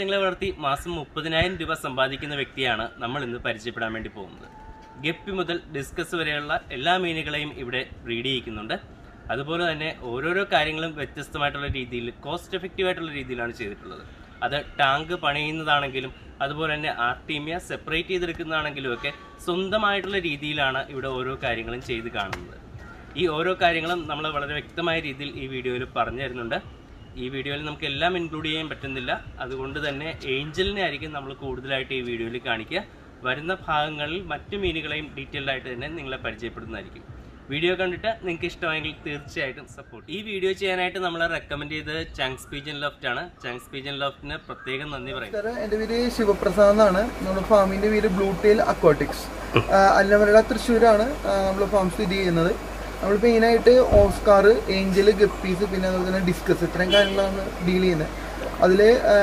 മത്സ്യങ്ങളെ വളർത്തി മാസം മുപ്പതിനായിരം രൂപ സമ്പാദിക്കുന്ന വ്യക്തിയാണ് നമ്മൾ ഇന്ന് പരിചയപ്പെടാൻ വേണ്ടി പോകുന്നത് ഗപ്പി മുതൽ ഡിസ്കസ് വരെയുള്ള എല്ലാ മീനുകളെയും ഇവിടെ ബ്രീഡ് ചെയ്യിക്കുന്നുണ്ട് അതുപോലെ തന്നെ ഓരോരോ കാര്യങ്ങളും വ്യത്യസ്തമായിട്ടുള്ള രീതിയിൽ കോസ്റ്റ് എഫക്റ്റീവ് ആയിട്ടുള്ള രീതിയിലാണ് ചെയ്തിട്ടുള്ളത് അത് ടാങ്ക് പണിയുന്നതാണെങ്കിലും അതുപോലെ തന്നെ ആർട്ടീമിയ സെപ്പറേറ്റ് ചെയ്തെടുക്കുന്നതാണെങ്കിലും ഒക്കെ സ്വന്തമായിട്ടുള്ള രീതിയിലാണ് ഇവിടെ ഓരോ കാര്യങ്ങളും ചെയ്ത് കാണുന്നത് ഈ ഓരോ കാര്യങ്ങളും നമ്മൾ വളരെ വ്യക്തമായ രീതിയിൽ ഈ വീഡിയോയിൽ പറഞ്ഞു തരുന്നുണ്ട് ഈ വീഡിയോയിൽ നമുക്ക് എല്ലാം ഇൻക്ലൂഡ് ചെയ്യാൻ പറ്റുന്നില്ല അതുകൊണ്ട് തന്നെ ഏഞ്ചലിനെ ആയിരിക്കും നമ്മൾ കൂടുതലായിട്ട് ഈ വീഡിയോയിൽ കാണിക്കുക വരുന്ന ഭാഗങ്ങളിൽ മറ്റു മീനുകളെയും ഡീറ്റെയിൽഡ് ആയിട്ട് തന്നെ നിങ്ങളെ പരിചയപ്പെടുന്നതായിരിക്കും വീഡിയോ കണ്ടിട്ട് നിങ്ങൾക്ക് ഇഷ്ടമായെങ്കിൽ തീർച്ചയായിട്ടും സപ്പോർട്ട് ഈ വീഡിയോ ചെയ്യാനായിട്ട് നമ്മളെ റെക്കമെൻഡ് ചെയ്തത് ചങ്സ് പീജൻ ലോഫ്റ്റ് ആണ് ചങ്സ് പീജൻ ലോഫ്റ്റിന് പ്രത്യേകം നന്ദി പറയും നമസ്കാരം എൻ്റെ പേര് ശിവപ്രസാദ് എന്നാണ് നമ്മുടെ ഫാമിന്റെ പേര് ബ്ലൂ ടെയിൽ അക്വാട്ടിക്സ് അല്ലമരട തൃശ്ശൂരാണ് നമ്മൾ ഫാം സ്ഥിതി ചെയ്യുന്നത് നമ്മൾ മെയിനായിട്ട് ഓസ്കാർ ഏഞ്ചൽ ഗപ്പീസ് പിന്നെ അതുപോലെ തന്നെ ഡിസ്കസ് ഇത്രയും കാര്യങ്ങളാണ് ഡീൽ ചെയ്യുന്നത് അതിൽ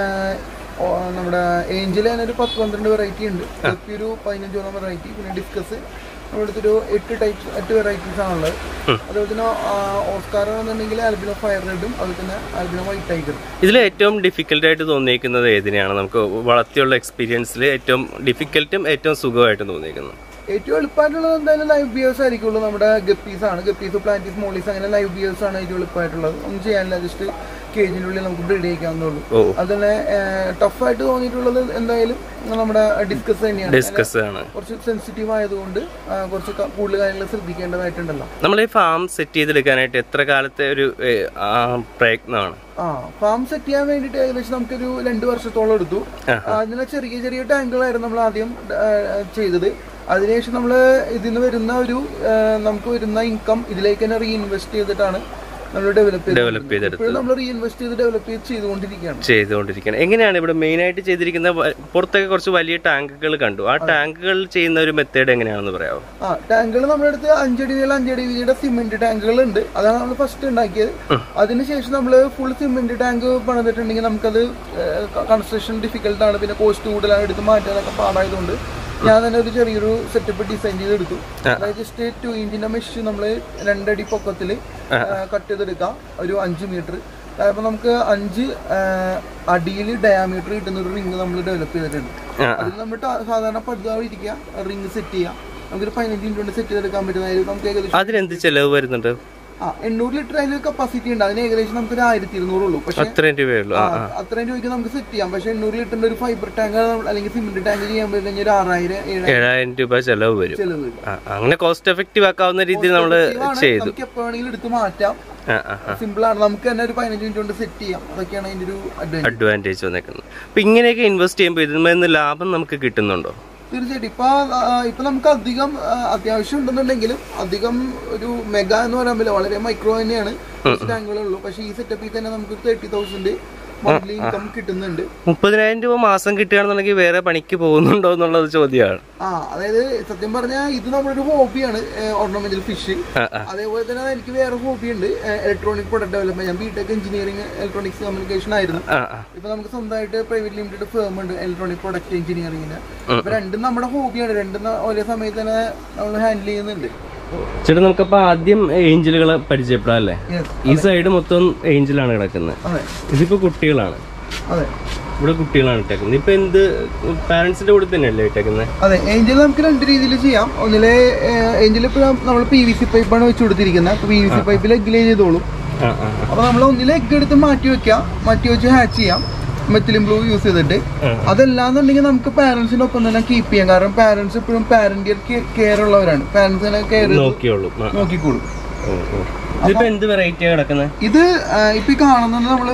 നമ്മുടെ ഏഞ്ചൽ തന്നെ ഒരു പത്ത് പന്ത്രണ്ട് വെറൈറ്റി ഉണ്ട് ഗപ്പി ഒരു പതിനഞ്ചോളം വെറൈറ്റി പിന്നെ ഡിസ്കസ് നമ്മുടെ അടുത്തൊരു എട്ട് ടൈപ്സ് എട്ട് വെറൈറ്റീസ് ആണുള്ളത് അതുപോലെ തന്നെ ഓസ്കാർ എന്നുണ്ടെങ്കിൽ ആൽബിനോ ഫയർ റെഡും അതുപോലെ തന്നെ ആൽബിനോ വൈറ്റ് ടൈഗറും ഇതിൽ ഏറ്റവും ഡിഫിക്കൽട്ട് ആയിട്ട് തോന്നിയിരിക്കുന്നത് ഏതിനെയാണ് നമുക്ക് വളർത്തിയുള്ള എക്സ്പീരിയൻസിൽ ഏറ്റവും ഡിഫിക്കൽട്ടും ഏറ്റവും സുഖമായിട്ട് തോന്നിയിരിക്കുന്നത് ഏറ്റവും എളുപ്പമായിട്ടുള്ളത് എന്തായാലും ലൈവ് ബിയേഴ്സ് ആയിരിക്കുള്ളൂ നമ്മുടെ ഗപ്പീസ് ആണ് ഗപ്പീസ് പ്ലാന്റീസ് മോളീസ് അങ്ങനെ ലൈവ് ബിയേഴ്സ് ആണ് ഏറ്റവും എളുപ്പമായിട്ടുള്ളത് ഒന്നും ചെയ്യാനില്ല ജസ്റ്റ് കേജിൻ്റെ ഉള്ളിൽ നമുക്ക് ബ്രീഡ് ചെയ്യിക്കാവുന്നുള്ളൂ ഓ അതുതന്നെ ടഫായിട്ട് തോന്നിയിട്ടുള്ളത് എന്തായാലും നമ്മുടെ ഡിസ്കസ് തന്നെയാണ് ഡിസ്കസ് ആണ് കുറച്ച് സെൻസിറ്റീവ് ആയതുകൊണ്ട് ആ, കുറച്ച് ക- കൂടുതൽ കാര്യങ്ങൾ ശ്രദ്ധിക്കേണ്ടതായിട്ടുണ്ടല്ലോ നമ്മൾ ഈ ഫാം സെറ്റ് ചെയ്തെടുക്കാനായിട്ട് എത്ര കാലത്തെ ഒരു ഏ, ആ, പ്രയത്നമാണ് ആ ഫാം സെറ്റ് ചെയ്യാൻ വേണ്ടിയിട്ട് ഏകദേശം നമുക്കൊരു രണ്ട് വർഷത്തോളം എടുത്തു അതിന് ചെറിയ ചെറിയ ടാങ്കുകളായിരുന്നു നമ്മൾ ആദ്യം ആ, ചെയ്തത് അതിനുശേഷം നമ്മൾ ഇതിൽ നിന്ന് വരുന്ന ഒരു ആ, നമുക്ക് വരുന്ന ഇൻകം ഇതിലേക്ക് തന്നെ റീഇൻവെസ്റ്റ് ചെയ്തിട്ടാണ് നമ്മൾ ഡെവലപ്പ് ഡെവലപ്പ് ചെയ്തെടുത്ത് ഇപ്പോഴും നമ്മൾ റീഇൻവെസ്റ്റ് ചെയ്ത് ഡെവലപ്പ് ചെയ്ത് ചെയ്തുകൊണ്ടിരിക്കുകയാണ് ചെയ്തുകൊണ്ടിരിക്കുന്നത് എങ്ങനെയാണ് ഇവിടെ മെയിൻ ആയിട്ട് ചെയ്തിരിക്കുന്ന വ- പുറത്തൊക്കെ കുറച്ച് വലിയ ടാങ്കുകൾ കണ്ടു ആ ടാങ്കുകൾ ചെയ്യുന്ന ഒരു മെത്തേഡ് എങ്ങനെയാണെന്ന് പറയാമോ ആ ടാങ്കുകൾ നമ്മുടെ അടുത്ത് അഞ്ചടി നീളം അഞ്ചടി വീതിയുടെ സിമെന്റ് ടാങ്കുകൾ ഉണ്ട് അതാണ് നമ്മൾ ഫസ്റ്റ് ഉണ്ടാക്കിയത് അതിനുശേഷം നമ്മൾ ഫുൾ സിമെന്റ് ടാങ്ക് പണിതിട്ടുണ്ടെങ്കിൽ നമുക്കത് കൺസ്ട്രക്ഷൻ ഡിഫിക്കൽട്ട് ആണ് പിന്നെ കോസ്റ്റ് കൂടുതലാണ് എടുത്ത് മാറ്റാനൊക്കെ പാടായതുകൊണ്ട് ഞാൻ തന്നെ ഒരു ചെറിയൊരു സെറ്റപ്പ് ഡിസൈൻ ചെയ്തെടുത്തു അതായത് ജസ്റ്റ് ടു ഇഞ്ചിന്റെ മെഷ് നമ്മൾ രണ്ടടി പൊക്കത്തിൽ കട്ട് ചെയ്തെടുക്കാം ഒരു അഞ്ച് മീറ്റർ അപ്പൊ നമുക്ക് അഞ്ച് അടിയിൽ ഡയാമീറ്റർ കിട്ടുന്ന ഒരു റിങ് നമ്മൾ ഡെവലപ്പ് ചെയ്തിട്ടുണ്ട് ആ, അതിൽ നമ്മൾ ടാ- സാധാരണ പടുതാവ് ഇരിക്കുക റിങ് സെറ്റ് ചെയ്യാം നമുക്കൊരു പതിനഞ്ച് മിനിറ്റ് കൊണ്ട് സെറ്റ് ചെയ്തെടുക്കാൻ പറ്റുന്ന അതിൽ നമുക്ക് ഏകദേശം അതിനെന്ത് ചെലവ് വരുന്നുണ്ട് ആ എണ്ണൂറ് ലിറ്റർ അതിൽ കപ്പാസിറ്റി ഉണ്ട് അതിന് ഏകദേശം നമുക്ക് ഒരു ആയിരത്തി ഇരുന്നൂറ് ഉള്ളൂ പക്ഷേ അത്രയും രൂപയുള്ളൂ ആ ആ, അത്രയും രൂപയ്ക്ക് നമുക്ക് സെറ്റ് ചെയ്യാം പക്ഷേ എണ്ണൂറ് ലിറ്ററിന്റെ ഒരു ഫൈബർ ടാങ്ക് അല്ലെങ്കിൽ സിമെന്റ് ടാങ്ക് ചെയ്യാൻ പറ്റുന്ന ഒരു ആറായിരം ഏഴായിരം ഏഴായിരം രൂപ ചെലവ് വരും ചെലവ് വരും ആ, അങ്ങനെ കോസ്റ്റ് എഫക്റ്റീവ് ആക്കാവുന്ന രീതിയിൽ നമ്മൾ ഇതാണ് ചെയ്തു നമുക്ക് എപ്പോ വേണമെങ്കിലും എടുത്ത് മാറ്റാം ആ ആ ആ സിമ്പിൾ ആണ് നമുക്ക് തന്നെ ഒരു പതിനഞ്ച് മിനിറ്റ് കൊണ്ട് സെറ്റ് ചെയ്യാം അതൊക്കെയാണ് അതിന്റെ ഒരു അഡ്വാൻറ്റേജ് അഡ്വാൻറ്റേജ് വന്നേക്കുന്നത് അപ്പൊ ഇങ്ങനെയൊക്കെ ഇൻവെസ്റ്റ് ചെയ്യുമ്പോൾ ഇതിൽ നിന്ന് ലാഭം നമുക്ക് കിട്ടുന്നുണ്ടോ തീർച്ചയായിട്ടും ഇപ്പൊ ആ, ഇപ്പൊ നമുക്ക് അധികം ആ, അത്യാവശ്യം ഉണ്ടെന്നുണ്ടെങ്കിലും അധികം ഒരു മെഗാ എന്ന് പറയാൻ പറ്റില്ല വളരെ മൈക്രോ തന്നെയാണ് ടാങ്കുകളേ ഉള്ളൂ പക്ഷെ ഈ സെറ്റപ്പിൽ തന്നെ നമുക്ക് തേർട്ടി തൗസൻഡ് മന്ത്ലി ഇൻകം കിട്ടുന്നുണ്ട് മുപ്പതിനായിരം രൂപ മാസം കിട്ടുകയാണെന്നുണ്ടെങ്കിൽ വേറെ പണിക്ക് പോകുന്നുണ്ടോ എന്നുള്ളത് ചോദ്യമാണ് ആ അതായത് സത്യം പറഞ്ഞാൽ ഇത് നമ്മുടെ ഒരു ഹോബിയാണ് ഓർണമെന്റൽ ഫിഷ് ആ, ആ. അതേപോലെ തന്നെ എനിക്ക് വേറെ ഹോബി ഉണ്ട് ഇലക്ട്രോണിക് പ്രൊഡക്റ്റ് ഡെവലപ്മെന്റ് ഞാൻ ബിടെക് എഞ്ചിനീയറിംഗ് ഇലക്ട്രോണിക്സ് കമ്മ്യൂണിക്കേഷൻ ആയിരുന്നു ആ ആ ഇപ്പൊ നമുക്ക് സ്വന്തമായിട്ട് പ്രൈവറ്റ് ലിമിറ്റഡ് ഫേം ഉണ്ട് ഇലക്ട്രോണിക് പ്രൊഡക്റ്റ് എഞ്ചിനീയറിംഗിന് അപ്പൊ രണ്ടും നമ്മുടെ ഹോബിയാണ് രണ്ടും ന- ഒരേ സമയത്ത് തന്നെ നമ്മൾ ഹാൻഡിൽ ചെയ്യുന്നുണ്ട് ചേട്ടാ നമുക്കപ്പോ ആദ്യം ഏഞ്ചലുകളെ പരിചയപ്പെടാം അല്ലേ Yes. ഈ സൈഡ് മൊത്തം ഏഞ്ചലാണ് കിടക്കുന്നത് അതെ ഇതിപ്പോ കുട്ടികളാണ് അതെ ഇവിടെ കുട്ടികളാണ് ഇട്ടേക്കുന്നത് ഇപ്പൊ എന്ത് പാരന്റ്സിന്റെ കൂടെ തന്നെയല്ലേ ഇട്ടേക്കുന്നത് അതെ ഏഞ്ചൽ നമുക്ക് രണ്ട് രീതിയിൽ ചെയ്യാം ഒന്നിലെ ഏഞ്ചൽ ഇപ്പോൾ നമ്മൾ പി വി സി പൈപ്പാണ് വെച്ച് കൊടുത്തിരിക്കുന്നത് അപ്പോൾ പി വി സി പൈപ്പിൽ എഗ്ഗിലേ ചെയ്തോളും ആ ആ ആ. അപ്പോൾ നമ്മൾ ഒന്നിലെ എഗ് എടുത്ത് മാറ്റി വെക്കാം മാറ്റി വെച്ച് ഹാച്ച് ചെയ്യാം മെത്തിലിൻ ബ്ലൂ യൂസ് ചെയ്തിട്ട് ആ. അതല്ലാന്നുണ്ടെങ്കിൽ നമുക്ക് പാരന്റ്സിന്റെ ഒപ്പം തന്നെ കീപ്പ് ചെയ്യാം കാരണം പാരന്റ്സ് എപ്പോഴും പാരന്റിയർ കെയർ ഉള്ളവരാണ് പാരന്റ്സിനെ കെയർ നോക്കിയോളൂ ആ, നോക്കിക്കോളും ഓ, ഓ. ഇതിപ്പോ എന്ത് വെറൈറ്റിയാ കിടക്കുന്നത് ഇത് ആ, ഇപ്പൊ ഈ കാണുന്നത് നമ്മള്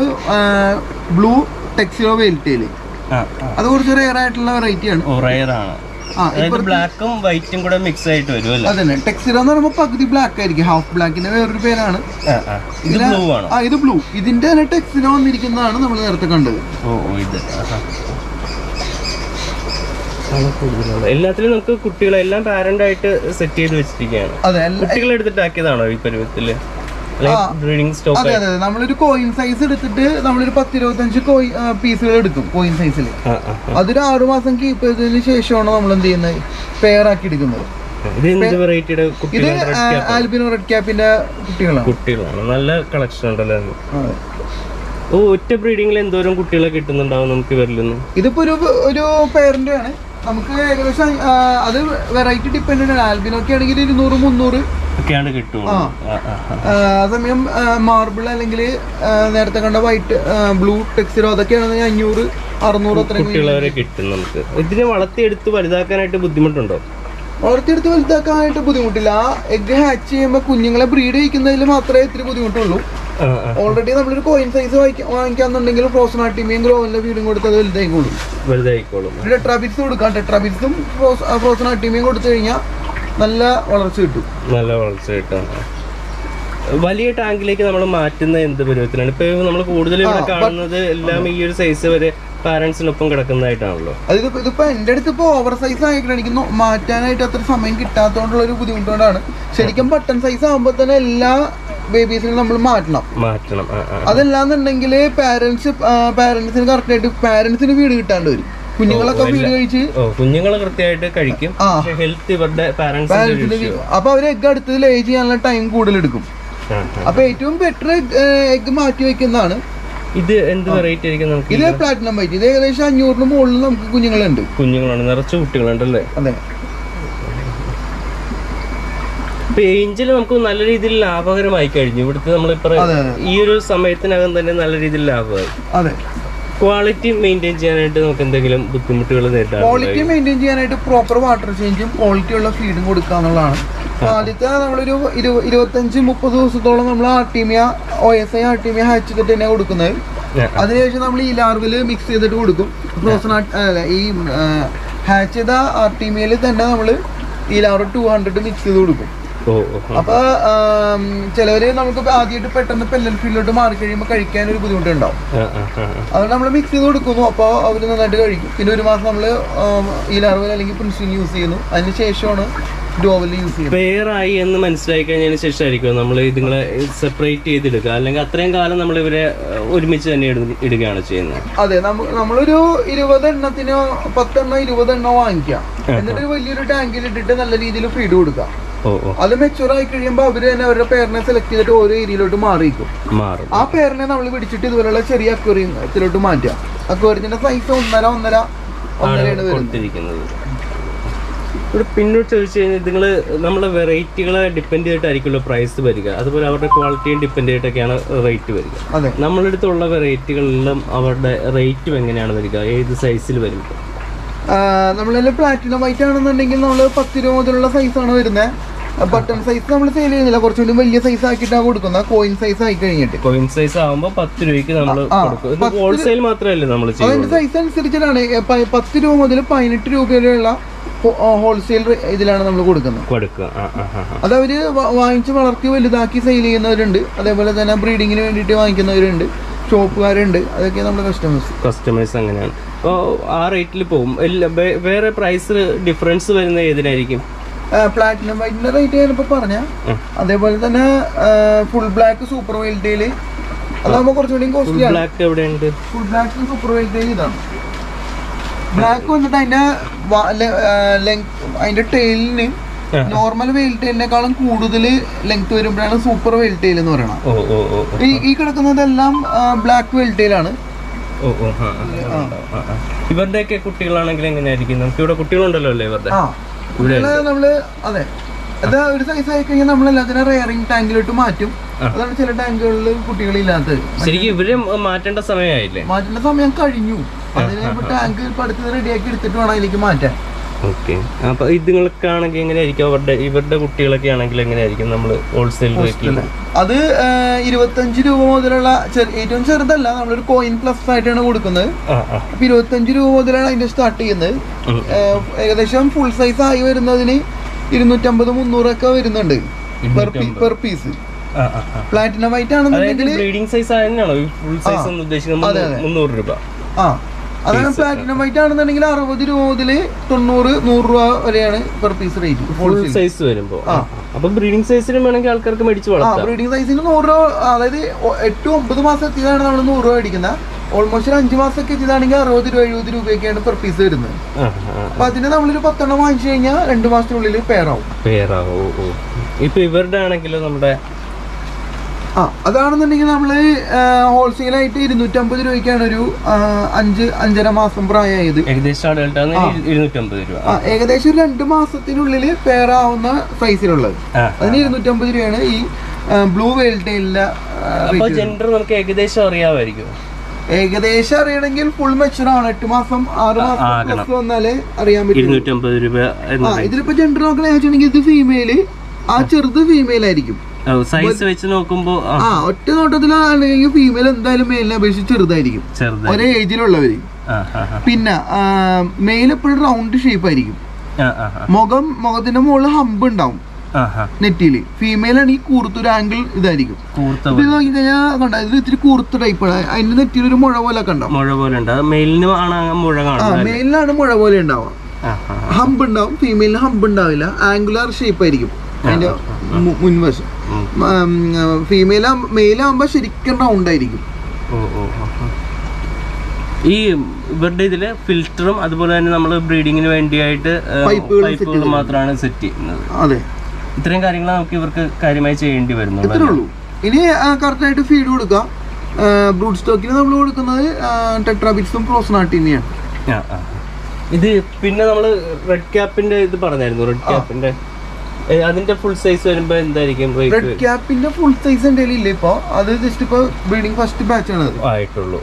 ബ്ലൂ ടെക്സിയോ വെയിൽറ്റേല് ആ ആ അത് കുറച്ച് റെയർ ആയിട്ടുള്ള വെറൈറ്റി ആണ് ഒറയറാണ് ആ അതായത് ബ്ലാക്കും വൈറ്റും കൂടെ മിക്സ് ആയിട്ട് വരും അല്ലേ അതന്നെ ടെക്സിറ എന്ന് പറയുമ്പോൾ പകുതി ബ്ലാക്ക് ആയിരിക്കും ഹാഫ് ബ്ലാക്കിന്റെ വേറൊരു പേരാണ് ആ ആ ഇത് ബ്ലൂ ആണോ ആ ഇത് ബ്ലൂ ഇതിന്റെ തന്നെ ടെക്സിനോ വന്നിരിക്കുന്നതാണ് നമ്മൾ നേരത്തെ കണ്ടത് ഓ ഓ ഇത് ആഹാ. ആണ് കൂടുതലുള്ളത്. എല്ലാത്തിലും നമുക്ക് കുട്ടികളെല്ലാം പാരന്റ് ആയിട്ട് സെറ്റ് ചെയ്ത് വെച്ചിരിക്കുകയാണ് അതെ അല്ല- കുട്ടികളെ എടുത്തിട്ടാക്കിയതാണോ ഈ പരുവത്തില് അല്ലെങ്കിൽ ബ്രീഡിംഗ് സ്റ്റോപ്പ് അതെ അതെ അതെ. നമ്മളൊരു കോയിൻ സൈസ് എടുത്തിട്ട് നമ്മളൊരു പത്ത് ഇരുപത്തഞ്ച് കോയിൻ പീസുകൾ എടുക്കും കോയിൻ സൈസിൽ ആ ആ ആ. അതൊരു ആറു മാസം കീപ്പ് ചെയ്തതിന് ശേഷമാണ് നമ്മൾ എന്ത് ചെയ്യുന്നത് പെയർ ആക്കി എടുക്കുന്നത് ഇത് എന്ത് വെറൈറ്റിയുടെ ഇത് കുട്ടികളുടെ red cap? ആൽബിനോ റെഡ് ക്യാപ്പിന്റെ കുട്ടികളാണ് കുട്ടികളാണ് നല്ല കളക്ഷൻ ഉണ്ടല്ലോ ഇതിന്. അതെ ഓ ഒറ്റ ബ്രീഡിങ്ങിൽ എന്തോരം കുട്ടികളെ കിട്ടുന്നുണ്ടാവും നമുക്ക് ഇവരിൽ നിന്ന് ഇതിപ്പോ ഒരു ഒരു പേരന്റ് ആണ് നമുക്ക് ഏകദേശം ആ, അത് വെറൈറ്റി ഡിപ്പെൻഡന്റ് ആണ് ആൽബിനൊക്കെ ആണെങ്കിൽ ഇരുന്നൂറ് മുന്നൂറ് ഒക്കെയാണ് കിട്ടുള്ളൂ ആ. ആ, ആ, ആ. ആ, അതേസമയം മാർബിൾ അല്ലെങ്കിൽ നേരത്തെ കണ്ട വൈറ്റ് ബ്ലൂ ടെക്സിലോ അതൊക്കെയാണെങ്കിൽ അഞ്ഞൂറ് അറുന്നൂറ് അത്രയും കുട്ടികളെ വരെ കിട്ടും നമുക്ക് ഇതിനെ വളർത്തിയെടുത്ത് വലുതാക്കാനായിട്ട് ബുദ്ധിമുട്ടുണ്ടോ വളർത്തിയെടുത്ത് വലുതാക്കാനായിട്ട് ബുദ്ധിമുട്ടില്ല ആ എഗ് ഹാച്ച് ചെയ്യുമ്പോൾ കുഞ്ഞുങ്ങളെ ബ്രീഡ് ചെയ്യിക്കുന്നതിൽ മാത്രമേ ഇത്തിരി ബുദ്ധിമുട്ടുള്ളൂ ആ, ആ. ഓൾറെഡി നമ്മളൊരു കോയിൻ സൈസ് വാങ്ങിക്കാന്നുണ്ടെങ്കിൽ ഫ്രോസൺ ആട്ടിമയും ഗ്രോവലിന്റെ ഫീഡും കൊടുത്ത് അത് വലുതായിക്കോളും വലുതായിക്കോളും ടെട്രാബിറ്റ്സ് കൊടുക്കാം ടെട്രാബിറ്റ്സും ഫ്രോസൺ ആട്ടിമയും കൊടുത്തു കഴിഞ്ഞാൽ നല്ല വളർച്ച കിട്ടും നല്ല വളർച്ച കിട്ടും വലിയ ടാങ്കിലേക്ക് നമ്മൾ മാറ്റുന്ന എന്ത് പരുവത്തിലാണ് ഇപ്പൊ നമ്മൾ കൂടുതൽ ഇവിടെ കാണുന്നത് എല്ലാം ഈ ഒരു സൈസ് വരെ പാരന്റ്സിനൊപ്പം കിടക്കുന്നതായിട്ടാണല്ലോ അതിപ്പോ ഇതിപ്പോ എന്റെ അടുത്ത് ഇപ്പൊ ഓവർ സൈസ് ആയിട്ട് എനിക്ക് നോ- മാറ്റാനായിട്ട് അത്ര സമയം കിട്ടാത്തതുകൊണ്ടുള്ള ഒരു ബുദ്ധിമുട്ടുകൊണ്ടാണ് ശരിക്കും ബട്ടൺ സൈസ് ആകുമ്പോൾ തന്നെ എല്ലാ ബേബീസിനും നമ്മൾ മാറ്റണം മാറ്റണം ആ, ആ. അതല്ലാന്നുണ്ടെങ്കിൽ പാരന്റ്സ് പാരന്റ്സിന് കറക്റ്റ് ആയിട്ട് പാരന്റ്സിന് വീട് കിട്ടാണ്ട് വരും കുഞ്ഞുങ്ങളൊക്കെ വീട് കഴിച്ച് ഓ കുഞ്ഞുങ്ങളെ കൃത്യമായിട്ട് കഴിക്കും ആ. പക്ഷെ ഹെൽത്ത് ഇവരുടെ പാരന്റ്സിന്റെ പാരന്റ്സിന് അപ്പൊ അവർ എഗ് അടുത്ത് ലേ ചെയ്യാനുള്ള ടൈം കൂടുതൽ എടുക്കും അപ്പൊ ഏറ്റവും ബെറ്റർ എഗ് മാറ്റി വെക്കുന്നതാണ് ഇത് എന്ത് വെറൈറ്റി ആയിരിക്കും നമുക്ക് ഇത് പ്ലാറ്റിനം വൈറ്റ് ഇത് ഏകദേശം അഞ്ഞൂറിന് മുകളിൽ നമുക്ക് കുഞ്ഞുങ്ങളുണ്ട് കുഞ്ഞുങ്ങളാണ് നിറച്ച് കുട്ടികളുണ്ടല്ലേ അതെ ഇപ്പൊ ഏഞ്ചൽ നമുക്ക് നല്ല രീതിയിൽ ലാഭകരമായി കഴിഞ്ഞു ഇവിടുത്തെ നമ്മളിപ്പോ അതെ, അതെ. ഈ ഒരു സമയത്തിനകം തന്നെ നല്ല രീതിയിൽ ലാഭമായി അതെ ക്വാളിറ്റി മെയിൻറ്റെയിൻ ചെയ്യാനായിട്ട് നമുക്ക് എന്തെങ്കിലും ബുദ്ധിമുട്ടുകൾ നേരിടാറുണ്ട് ക്വാളിറ്റി മെയിൻറ്റെയിൻ ചെയ്യാനായിട്ട് പ്രോപ്പർ വാട്ടർ ചേഞ്ചും ക്വാളിറ്റി ഉള്ള ഫീഡും കൊടുക്കുക എന്നുള്ളതാണ് അപ്പൊ ആദ്യത്തെ നമ്മളൊരു ഇരു- ഇരുപത്തഞ്ച് മുപ്പത് ദിവസത്തോളം നമ്മൾ artemia O S I artemia hatch ചെയ്തിട്ട് തന്നെ കൊടുക്കുന്നത് അതിനുശേഷം നമ്മൾ ഈ ലാർവില് മിക്സ് ചെയ്തിട്ട് കൊടുക്കും ഫ്രോസൺ അല്ല ഈ ഹാച്ച് ചെയ്ത ആർട്ടീമിയയിൽ തന്നെ നമ്മൾ ഈ ലാർവ് ടു ഹൺഡ്രഡ് മിക്സ് ചെയ്ത് കൊടുക്കും ഓ ഓ ആ. അപ്പൊ ആം, ചിലവര് നമുക്ക് ആദ്യമായിട്ട് പെട്ടെന്ന് പെല്ലൽ ഫീൽഡിലോട്ട് മാറി കഴിയുമ്പോൾ കഴിക്കാൻ ഒരു ബുദ്ധിമുട്ടുണ്ടാവും ആ, ആ, ആ, ആ. അത് നമ്മൾ മിക്സ് ചെയ്ത് കൊടുക്കുന്നു അപ്പോൾ അവർ നന്നായിട്ട് കഴിക്കും പിന്നെ ഒരു മാസം നമ്മൾ ഈ ലാർവൽ അല്ലെങ്കിൽ പ്രിൻസിൻ യൂസ് ചെയ്യുന്നു അതിന് ശേഷമാണ് ഡോവൽ യൂസ് ചെയ്യുന്നത് പെയറായി എന്ന് മനസ്സിലാക്കി കഴിഞ്ഞതിന് ശേഷമായിരിക്കും നമ്മൾ ഇതുങ്ങളെ സെപ്പറേറ്റ് ചെയ്തെടുക്കുക അല്ലെങ്കിൽ അത്രയും കാലം നമ്മൾ ഇവരെ ഏഹ്, ഒരുമിച്ച് തന്നെ ഇടു- ഇടുകയാണ് ചെയ്യുന്നത് അതെ നമ്മ- നമ്മളൊരു ഇരുപത് എണ്ണത്തിനോ പത്തെണ്ണോ ഇരുപത് എണ്ണോ വാങ്ങിക്കാം എന്നിട്ട് ഒരു വലിയൊരു ടാങ്കിൽ ഇട്ടിട്ട് നല്ല രീതിയിൽ ഫീഡ് കൊടുക്കാം ഓ ഓ അത് മെച്ചൂർ ആയി കഴിയുമ്പോൾ അവര് തന്നെ അവരുടെ പേരിനെ സെലക്ട് ചെയ്തിട്ട് ഓരോ ഏരിയയിലോട്ട് മാറിയിരിക്കും മാറും ആ പേരിനെ നമ്മൾ പിടിച്ചിട്ട് ഇതുപോലുള്ള ചെറിയ അക്വറിയത്തിലോട്ട് മാറ്റാം അക്വറിയത്തിന്റെ സൈസ് ഒന്നര ഒന്നര ഒന്നരയാണ് വരുന്നത് കൊടുത്തിരിക്കുന്നത് ഇവിടെ പിന്നോട്ട് ചോദിച്ചു കഴിഞ്ഞാൽ നിങ്ങൾ നമ്മളെ വെറൈറ്റികളെ ഡിപ്പെൻഡ് ചെയ്തിട്ടായിരിക്കുമല്ലോ പ്രൈസ് വരിക അതുപോലെ അവരുടെ ക്വാളിറ്റിയും ഡിപ്പെൻഡ് ചെയ്തിട്ടൊക്കെയാണ് റേറ്റ് വരിക അതെ നമ്മളുടെ അടുത്തുള്ള വെറൈറ്റികളിലും അവരുടെ റേറ്റും എങ്ങനെയാണ് വരിക ഏത് സൈസിൽ വരും നമ്മളതിൽ പ്ലാറ്റിനം വൈറ്റ് ആണെന്നുണ്ടെങ്കിൽ നമ്മൾ പത്ത് രൂപ മുതലുള്ള സൈസാണ് വരുന്നത് ബട്ടൺ സൈസ് നമ്മൾ സെയിൽ ചെയ്യുന്നില്ല കുറച്ചുകൂടി വലിയ സൈസ് ആക്കിയിട്ടാണ് കൊടുക്കുന്നത് കോയിൻ സൈസ് ആയി കഴിഞ്ഞിട്ട് കോയിൻ സൈസ് ആകുമ്പോൾ പത്ത് രൂപയ്ക്ക് നമ്മൾ ആ, കൊടുക്കും ഇത് ഹോൾസെയിൽ മാത്രമല്ലേ നമ്മൾ അതിന്റെ ചെയ്യുന്നത് സൈസ് അനുസരിച്ചിട്ടാണ് ഏ, പ- പത്ത് രൂപ മുതൽ പതിനെട്ട് രൂപ വരെയുള്ള ഹോൾസെയിൽ ഇതിലാണ് നമ്മൾ കൊടുക്കുന്നത് കൊടുക്കുക ആ ആ ആ ആ. അത് അവര് വ- വാങ്ങിച്ച് വളർത്തി വലുതാക്കി സെയിൽ ചെയ്യുന്നവരുണ്ട് അതേപോലെ തന്നെ ബ്രീഡിങ്ങിന് വേണ്ടിയിട്ട് വാങ്ങിക്കുന്നവരുണ്ട് ഷോപ്പുകാരുണ്ട് അതൊക്കെ നമ്മുടെ കസ്റ്റമേഴ്സ് കസ്റ്റമേഴ്സ് അങ്ങനെയാണ് അപ്പോൾ ആ റേറ്റിൽ പോകും എല്ലാ വേ- വേറെ പ്രൈസ് ഡിഫറൻസ് വരുന്ന ഏതിനായിരിക്കും പ്ലാറ്റിനം വൈറ്റിന്റെ റേറ്റ് ഞാനിപ്പോൾ പറഞ്ഞ ഉം. അതേപോലെ തന്നെ ഫുൾ ബ്ലാക്ക് സൂപ്പർ വെയിൽറ്റയില് അതാകുമ്പോൾ കുറച്ചുകൂടി കോസ്റ്റ്ലി ആണ് ബ്ലാക്ക് എവിടെയുണ്ട് ഫുൾ ബ്ലാക്ക് സൂപ്പർ വെയിൽറ്റയിൽ ഇതാണ് ബ്ലാക്ക് വന്നിട്ട് അതിന്റെ ലെങ്ത് അതിന്റെ ടെയിലിന് ആ. നോർമൽ വെയിൽറ്റെയിലിനേക്കാളും കൂടുതൽ ലെങ്ത് വരുമ്പോഴാണ് സൂപ്പർ വെയിൽറ്റെയിൽ എന്ന് പറയുന്നത് ഓ ഓ ഓ ഓ ഈ ഈ കിടക്കുന്നതെല്ലാം ബ്ലാക്ക് വെയിൽറ്റെയിലാണ് ഓ ഓ ആ, ആ, ആ, ആ, ആ. ഇവരുടെയൊക്കെ കുട്ടികളാണെങ്കിൽ എങ്ങനെയായിരിക്കും നമുക്ക് ഇവിടെ കുട്ടികളുണ്ടല്ലോ അല്ലേ ഇവരുടെ ആ കുട്ടികളെ നമ്മള് അതെ അത് ഒരു സൈസ് ആയി കഴിഞ്ഞാൽ നമ്മൾ എല്ലാത്തിനും റെയറിങ് ടാങ്കിലോട്ട് മാറ്റും അതാണ് ചില ടാങ്കുകളിൽ കുട്ടികളില്ലാത്തത് ശരിക്കും ഇവരെ മാറ്റേണ്ട സമയമായില്ലേ മാറ്റേണ്ട സമയം കഴിഞ്ഞു അതിന് ടാങ്ക് ഇപ്പൊ അടുത്തത് റെഡിയാക്കി എടുത്തിട്ട് വേണം അതിലേക്ക് മാറ്റാൻ ഓക്കെ അപ്പൊ ഇതുങ്ങൾക്കാണെങ്കിൽ എങ്ങനെയായിരിക്കും അവരുടെ ഇവരുടെ കുട്ടികളൊക്കെ ആണെങ്കിൽ എങ്ങനെയായിരിക്കും നമ്മൾ ഹോൾസെയിൽ റേറ്റിൽ അത് ഏഹ്, ഇരുപത്തഞ്ച് രൂപ മുതലുള്ള ചെറു- ഏറ്റവും ചെറുതല്ല നമ്മളൊരു കോയിൻ പ്ലസ് ആയിട്ടാണ് കൊടുക്കുന്നത് ആ ആ അപ്പൊ ഇരുപത്തഞ്ച് രൂപ മുതലാണ് അതിന്റെ സ്റ്റാർട്ട് ചെയ്യുന്നത് ഉം. ഏഹ്, ഏകദേശം ഫുൾ സൈസ് ആയി വരുന്നതിന് ഇരുന്നൂറ്റമ്പത് മുന്നൂറൊക്കെ വരുന്നുണ്ട് പെർ പീസ് ആ ആ ആ പ്ലാറ്റിനം വൈറ്റ് അതായത് ആണെന്നുണ്ടെങ്കിൽ ബ്രീഡിംഗ് സൈസ് ആയതിനാണോ ഈ ഫുൾ സൈസ് എന്ന് ഉദ്ദേശിക്കുന്നത് അതെ, മുന്നൂ- മുന്നൂറ് രൂപ ആ അതാണ് പ്ലാറ്റിനം വൈറ്റ് ആണെന്നുണ്ടെങ്കിൽ അറുപത് രൂപ മുതൽ തൊണ്ണൂറ് നൂറ് രൂപ വരെയാണ് per piece rate full size വരുമ്പോ അപ്പൊ ബ്രീഡിംഗ് സൈസിനും വേണമെങ്കിൽ ആൾക്കാർക്ക് മേടിച്ച് ആ വളർത്താം ബ്രീഡിംഗ് സൈസിന് നൂറ് രൂപ അതായത് ഒ- എട്ട് ഒമ്പത് മാസം എത്തിയതാണ് നമ്മൾ നൂറ് രൂപ മേടിക്കുന്നത് ഓൾമോസ്റ്റ് ഒരു അഞ്ച് മാസമൊക്കെ എത്തിയതാണെങ്കിൽ അറുപത് രൂപ എഴുപത് രൂപയൊക്കെയാണ് പെർ പീസ് വരുന്നത് ആ ആ അപ്പൊ അതിന് നമ്മളൊരു പത്തെണ്ണം വാങ്ങിച്ചു കഴിഞ്ഞാൽ രണ്ട് മാസത്തിനുള്ളിൽ പെയറാവും പേരാ ഓ ഓ ഇപ്പൊ ഇവരുടെ ആണെങ്കിലും നമ്മുടെ ആ അതാണെന്നുണ്ടെങ്കിൽ നമ്മൾ ഹോൾസെയിലായിട്ട് ഇരുന്നൂറ്റമ്പത് രൂപയ്ക്കാണ് ഒരു ആ, അഞ്ച് അഞ്ചര മാസം പ്രായമായത് ഏകദേശം ആളുകളുടെ ഇരുന്നൂറ്റമ്പത് രൂപ ആ ഏകദേശം ഒരു രണ്ട് മാസത്തിനുള്ളിൽ പേറാവുന്ന സൈസിലുള്ളത് ആ. അതിന് ഇരുന്നൂറ്റമ്പത് രൂപയാണ് ഈ ബ്ലൂ വെയിൽറ്റെയിലിന്റെ അപ്പൊ ജെൻഡർ നമുക്ക് ഏകദേശം അറിയാമായിരിക്കും ഏകദേശം അറിയണമെങ്കിൽ ഫുൾ മെച്ചൂർ ആണ് എട്ട് മാസം ആറ് മാസം ആകണം. plus വന്നാലേ അറിയാൻ പറ്റും ഇരുന്നൂറ്റമ്പത് രൂപ ആ ഇതിലിപ്പോ ജെൻഡർ നോക്കണേ വെച്ചിട്ടുണ്ടെങ്കിൽ ഇത് ഫീമെയില് ആ ചെറുത് ഫീമെയിൽ ആയിരിക്കും സൈസ് വെച്ച് നോക്കുമ്പോ ആ, ആ ഒറ്റ നോട്ടത്തിലാണെങ്കിൽ ഫീമെയിൽ എന്തായാലും മെയിലിനെ അപേക്ഷിച്ച് ചെറുതായിരിക്കും ചെറുത് ഒരേ ഏജിലുള്ളവര് ആ ആ ആ. പിന്നെ മെയിൽ എപ്പോഴും റൗണ്ട് ഷേപ്പ് ആയിരിക്കും ആ ആ ആ. മുഖം മുഖത്തിന്റെ മുകളിൽ ഹമ്പ് ഉണ്ടാവും ആ ആ നെറ്റിയില് ഫീമെയിൽ ആണെങ്കിൽ കൂർത്തൊരു ആംഗിൾ ഇതായിരിക്കും കൂർത്ത ഇത് നോക്കി കഴിഞ്ഞാൽ കണ്ട ഇത് ഇത്തിരി കൂർത്ത ടൈപ്പാണ് അതിന്റെ നെറ്റിയിൽ ഒരു മുഴ പോലെ ഒക്കെ ഉണ്ടാവും മുഴ പോലെ ഉണ്ട് അത് മെയിലിന് ആണ് ആ മുഴ ആ കാണുന്നത് മെയിലിനാണ് മുഴ പോലെ ഉണ്ടാവുക ആ ആ ഹമ്പ് ഉണ്ടാവും ഫീമെയിലിന് ഹമ്പ് ഉണ്ടാവില്ല ആംഗുലർ ഷേപ്പ് ആയിരിക്കും അതിന്റെ മു- മുൻവശം ഉം. ഫീമെയിൽ മെയിലാകുമ്പോ ശരിക്കും റൗണ്ട് ആയിരിക്കും ഓ ഓ ഓ, ഓ. ഈ ഇവരുടെ ഇതില് ഫിൽറ്ററും അതുപോലെ തന്നെ നമ്മൾ ബ്രീഡിങ്ങിന് വേണ്ടിയായിട്ട് പൈപ്പുകളും set പൈപ്പുകൾ മാത്രമാണ് സെറ്റ് ചെയ്യുന്നത് അതെ ഇത്രയും കാര്യങ്ങൾ നമുക്ക് ഇവർക്ക് കാര്യമായി ചെയ്യേണ്ടി വരുന്നുള്ളൂ ഇത്രേ ഉള്ളൂ ഇനി കറക്റ്റ് ആയിട്ട് ഫീഡ് കൊടുക്കുക ബ്രൂഡ് സ്റ്റോക്കിന് നമ്മൾ കൊടുക്കുന്നത് ടെട്രാബിറ്റ്സും പ്രോസ്നാട്ടിനെയാണ് ആ, ആ. ഇത് പിന്നെ നമ്മൾ റെഡ് ക്യാപ്പിന്റെ ഇത് പറഞ്ഞായിരുന്നു റെഡ് ക്യാപ്പിന്റെ ഏ, അതിന്റെ ഫുൾ സൈസ് വരുമ്പോ എന്തായിരിക്കും റേറ്റ് റെഡ് ക്യാപ്പിന്റെ ഫുൾ സൈസ് എൻ്റെ ഇല്ല ഇപ്പൊ അത് ജസ്റ്റ് ഇപ്പൊ ബ്രീഡിംഗ് ഫസ്റ്റ് ബാച്ച് ആണ് അത് ആയിട്ടുള്ളൂ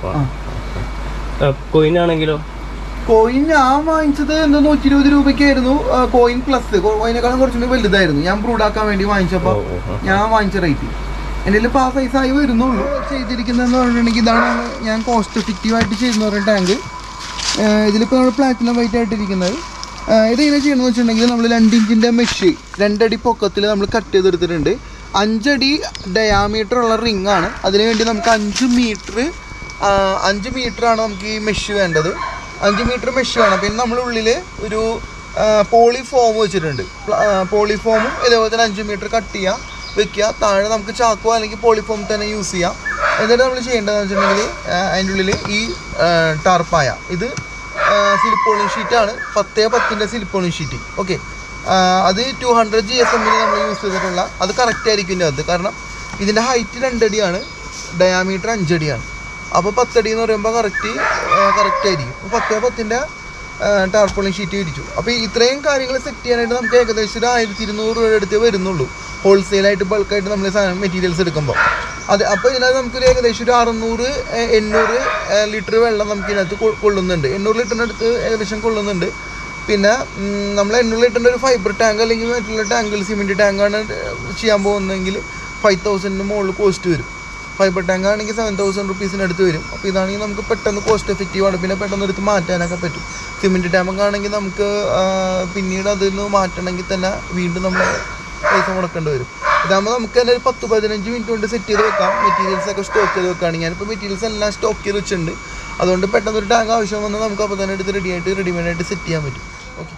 കോയിൻ ആണെങ്കിലോ കോയിൻ ഞാൻ വാങ്ങിച്ചത് എന്താ നൂറ്റി ഇരുപത് രൂപയ്ക്കായിരുന്നു കോയിൻ പ്ലസ് കോയിനേക്കാളും കുറച്ചുകൂടി വലുതായിരുന്നു ഞാൻ ബ്രൂഡാക്കാൻ വേണ്ടി വാങ്ങിച്ചപ്പോ ഓ, ഓ, ഓ. ഞാൻ വാങ്ങിച്ച റേറ്റ് എൻ്റെ കയ്യിൽ ആ സൈസ് ആയി വരുന്നുള്ളൂ ചെയ്തിരിക്കുന്നതെന്ന് പറഞ്ഞിട്ടുണ്ടെങ്കിൽ ഇതാണ് ഞാൻ കോസ്റ്റ് എഫക്റ്റീവ് ആയിട്ട് ചെയ്യുന്ന ഒരു ടാങ്ക് ഇതിലിപ്പോൾ നമ്മൾ പ്ലാറ്റിനം വൈറ്റ് ആയിട്ടിരിക്കുന്നത് ഇതെങ്ങനെ ചെയ്യണമെന്ന് വെച്ചിട്ടുണ്ടെങ്കിൽ നമ്മൾ രണ്ട് ഇഞ്ചിൻ്റെ മെഷ് രണ്ടടി പൊക്കത്തിൽ നമ്മൾ കട്ട് ചെയ്തെടുത്തിട്ടുണ്ട് അഞ്ചടി ഡയാമീറ്റർ ഉള്ള റിംഗ് ആണ് അതിനുവേണ്ടി നമുക്ക് അഞ്ച് മീറ്റർ അഞ്ച് മീറ്റർ ആണ് നമുക്ക് ഈ മെഷ് വേണ്ടത് അഞ്ച് മീറ്റർ മെഷ് വേണം പിന്നെ നമ്മൾ ഉള്ളിൽ ഒരു പോളി ഫോം വെച്ചിട്ടുണ്ട് പോളി ഫോമും ഇതേപോലെ തന്നെ അഞ്ച് മീറ്റർ കട്ട് ചെയ്യാം വെക്കുക താഴെ നമുക്ക് ചാക്കോ അല്ലെങ്കിൽ പോളിഫോം തന്നെ യൂസ് ചെയ്യാം എന്നിട്ട് നമ്മൾ ചെയ്യേണ്ടതെന്ന് വെച്ചിട്ടുണ്ടെങ്കിൽ അതിൻ്റെ ഉള്ളിൽ ഈ ടാർപ്പായ ഇത് സിലിപ്പോണിൻ ഷീറ്റാണ് പത്തേ പത്തിൻ്റെ സിലിപ്പോണിൻ ഷീറ്റ് ഓക്കെ അത് ടു ഹൺഡ്രഡ് ജി എസ് എമ്മിന് നമ്മൾ യൂസ് ചെയ്തിട്ടുള്ള അത് കറക്റ്റ് ആയിരിക്കും ഇതിൻ്റെ അകത്ത് കാരണം ഇതിൻ്റെ ഹൈറ്റ് രണ്ടടിയാണ് ഡയാമീറ്റർ അഞ്ചടിയാണ് അപ്പോൾ പത്തടി എന്ന് പറയുമ്പോൾ കറക്റ്റ് കറക്റ്റ് ആയിരിക്കും അപ്പോൾ പത്തേ പത്തിൻ്റെ ടാർപോളിൻ ഷീറ്റ് വിരിച്ചു അപ്പോൾ ഇത്രയും കാര്യങ്ങൾ സെറ്റ് ചെയ്യാനായിട്ട് നമുക്ക് ഏകദേശം ഒരു ആയിരത്തി ഇരുന്നൂറ് രൂപയുടെ അടുത്ത് വരുന്നുള്ളൂ ഹോൾസെയിലായിട്ട് ബൾക്കായിട്ട് നമ്മൾ സാധനം മെറ്റീരിയൽസ് എടുക്കുമ്പോൾ അത് അപ്പോൾ ഇതിനകത്ത് നമുക്കൊരു ഏകദേശം ഒരു അറുന്നൂറ് ഏഹ്, എണ്ണൂറ് ലിറ്റർ വെള്ളം നമുക്ക് ഇതിനകത്ത് കൊ- കൊള്ളുന്നുണ്ട് എണ്ണൂറ് ലിറ്ററിൻ്റെ അടുത്ത് ഏകദേശം കൊള്ളുന്നുണ്ട് പിന്നെ ഉം, നമ്മൾ എണ്ണൂറ് ലിറ്ററിൻ്റെ ഒരു ഫൈബർ ടാങ്ക് അല്ലെങ്കിൽ മറ്റുള്ള ടാങ്കിൽ സിമെൻറ്റ് ടാങ്കാണ് ചെയ്യാൻ പോകുന്നതെങ്കിൽ ഫൈവ് തൗസൻഡിന് മുകളിൽ കോസ്റ്റ് വരും ഫൈബർ ടാങ്ക് ആണെങ്കിൽ സെവൻ തൗസൻഡ് റുപ്പീസിന് അടുത്ത് വരും അപ്പോൾ ഇതാണെങ്കിൽ നമുക്ക് പെട്ടെന്ന് കോസ്റ്റ് എഫക്റ്റീവ് ആണ് പിന്നെ പെട്ടെന്ന് എടുത്ത് മാറ്റാനൊക്കെ പറ്റും സിമെൻറ്റ് ടാങ്ക് ആണെങ്കിൽ നമുക്ക് ആ, പിന്നീട് അതിൽ നിന്ന് മാറ്റണമെങ്കിൽ തന്നെ വീണ്ടും നമ്മൾ പൈസ മുടക്കേണ്ടി വരും ഇതാകുമ്പോൾ നമുക്ക് തന്നെ ഒരു പത്ത് പതിനഞ്ച് മിനിറ്റ് കൊണ്ട് സെറ്റ് ചെയ്ത് വെക്കാം മെറ്റീരിയൽസ് ഒക്കെ സ്റ്റോക്ക് ചെയ്ത് വെക്കുകയാണെങ്കിൽ ഞാനിപ്പോൾ മെറ്റീരിയൽസ് എല്ലാം സ്റ്റോക്ക് ചെയ്ത് വെച്ചിട്ടുണ്ട് അതുകൊണ്ട് പെട്ടെന്ന് ഒരു ടാങ്ക് ആവശ്യം വന്നാൽ നമുക്ക് അപ്പോൾ തന്നെ എടുത്ത് റെഡി ആയിട്ട് റെഡിമെയ്ഡ് ആയിട്ട് സെറ്റ് ചെയ്യാൻ പറ്റും ഓക്കെ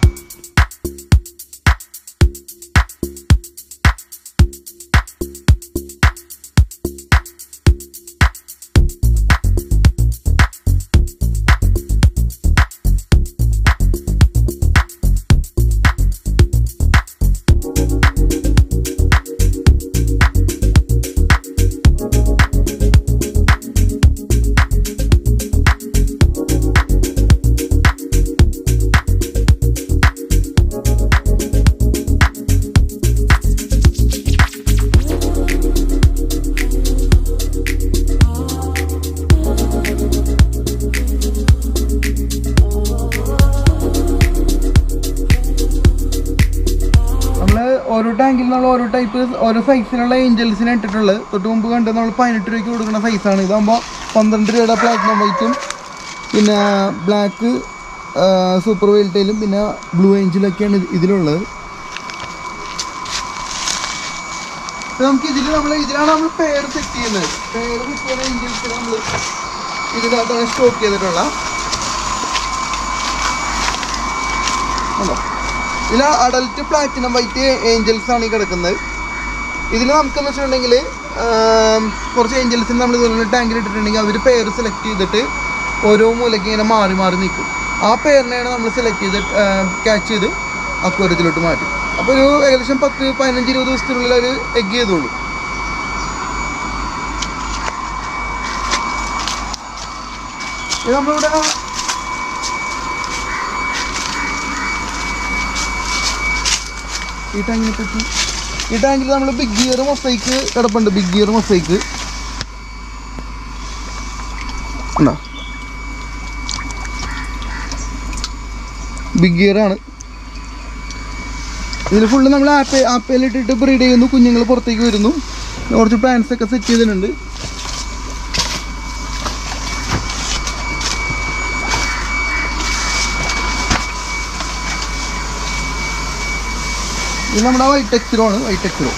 നമ്മൾ ഓരോ ടാങ്കിൽ നമ്മൾ ഓരോ ടൈപ്പ് ഓരോ സൈസിലുള്ള ഏഞ്ചൽസിനെ ഇട്ടിട്ടുള്ളത് തൊട്ട് മുമ്പ് കണ്ട് നമ്മൾ പതിനെട്ട് രൂപയ്ക്ക് കൊടുക്കുന്ന സൈസാണ് ഇതാകുമ്പോൾ പന്ത്രണ്ട് രൂപയുടെ പ്ലാറ്റിനം വൈറ്റും പിന്നെ ബ്ലാക്ക് സൂപ്പർ വെയിൽറ്റയിലും പിന്നെ ബ്ലൂ ഏഞ്ചിലൊക്കെയാണ് ഇത് ഇതിലുള്ളത് ഇപ്പൊ നമുക്ക് ഇതിൽ നമ്മൾ ഇതിലാണ് നമ്മൾ പേര് സെറ്റ് ചെയ്യുന്നത് പേര് സെറ്റ് ചെയ്യുന്ന ഏഞ്ചൽസിന് നമ്മൾ ഇതിനകത്താണ് സ്റ്റോക്ക് ചെയ്തിട്ടുള്ള കണ്ടോ ഇതിൽ അഡൽട്ട് പ്ലാറ്റിനം വൈറ്റ് ഏഞ്ചൽസ് ആണ് ഈ കിടക്കുന്നത് ഇതിൽ നമുക്കെന്ന് വെച്ചിട്ടുണ്ടെങ്കിൽ കുറച്ച് ഏഞ്ചൽസിന് നമ്മൾ ഇതുപോലെ ടാങ്കിൽ ഇട്ടിട്ടുണ്ടെങ്കിൽ അവർ പേര് സെലക്ട് ചെയ്തിട്ട് ഓരോ മൂലയ്ക്ക് ഇങ്ങനെ മാറി മാറി നിൽക്കും ആ പേരിനെയാണ് നമ്മൾ സെലക്ട് ചെയ്ത് ക്യാച്ച് ചെയ്ത് അക്വരത്തിലോട്ട് മാറ്റും അപ്പോൾ ഒരു ഏകദേശം പത്ത് പതിനഞ്ച് ഇരുപത് ദിവസത്തിനുള്ളിൽ ഒരു എഗ് ചെയ്തോളൂ ഇത് നമ്മളിവിടെ ഈ ടാങ്കിനെ പറ്റി ഈ ടാങ്കിൽ നമ്മൾ ബിഗ് ഗിയർ മൊസൈക്ക് കിടപ്പുണ്ട് ബിഗ് ഗിയർ മൊസൈക്ക് ഉണ്ടോ ബിഗ് ഗിയർ ആണ് ഇതിൽ ഫുള്ള് നമ്മൾ ആപ്പ് ആപ്പയിലിട്ടിട്ട് ബ്രീഡ് ചെയ്യുന്നു കുഞ്ഞുങ്ങൾ പുറത്തേക്ക് വരുന്നു കുറച്ച് പ്ലാന്റ്സ് ഒക്കെ സെറ്റ് ചെയ്തിട്ടുണ്ട് ഇത് നമ്മുടെ വൈറ്റ് ടെക്സ്ചറോ ആണ് വൈറ്റ് ടെക്സ്ചറോ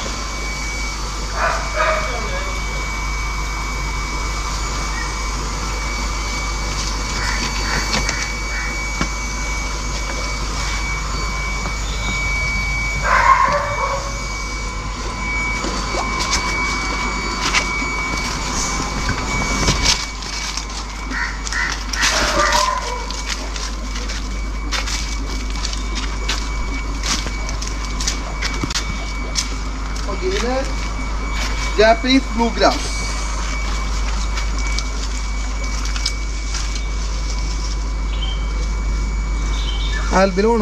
ഓക്കെ ഇതിന് ജാപ്പനീസ് ബ്ലൂ ഗ്രാസ് ആൽബിലോണ്